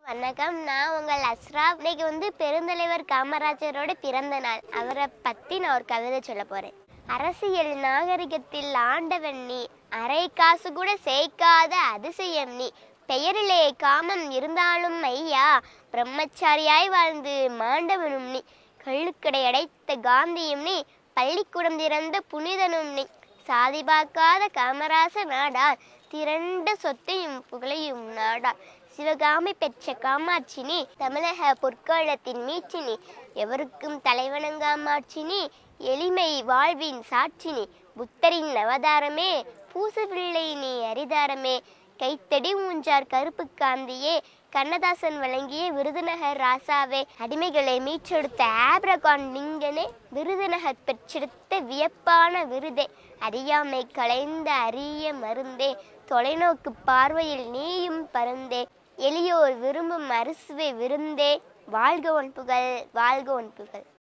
வணக்கம் நான் உங்கள் அஸ்ரா இன்னைக்கு வந்து பெருந்தலைவர் காமராஜரோட பிறந்த நாள் அவரை பத்தி நான் ஒரு கவிதை சொல்ல போறேன் அரசியல் நாகரிகத்தில் ஆண்டவன் நீ அரை காசு கூட சேர்க்காத அதிசயம் நீ பெயரிலே காமம் இருந்தாலும் ஐயா பிரம்மச்சாரியாய் வாழ்ந்து மாண்டவனும் நீ கள்ளுக்கடை அடைத்த காந்தியும் நீ பள்ளிக்கூடம் திறந்த புனிதனும் நீ சாதி பார்க்காத காமராச நாடார் திரண்ட சொத்தையும் புகழையும் நாடார் சிவகாமி பெற்ற காமாட்சினி தமிழக பொற்காலத்தின் மீச்சினி எவருக்கும் தலைவணங்காமாட்சினி எளிமை வாழ்வின் சாட்சினி புத்தரின் அவதாரமே பூசபிள்ளை நீ அரிதாரமே கைத்தடி ஊஞ்சார் கருப்பு காந்தியே கண்ணதாசன் வழங்கிய விருதுநகர் ராசாவே அடிமைகளை மீட்டெடுத்த ஆப்ரகான் லிங்கனே விருதுநகர் பெற்றெடுத்த வியப்பான விருதே அறியாமை களைந்த அரிய மருந்தே தொலைநோக்கு பார்வையில் நீயும் பருந்தே எளியோர் விரும்பும் அரிசுவை விருந்தே வாழ்க ஒன் புகழ் வாழ்க ஒன் புகழ்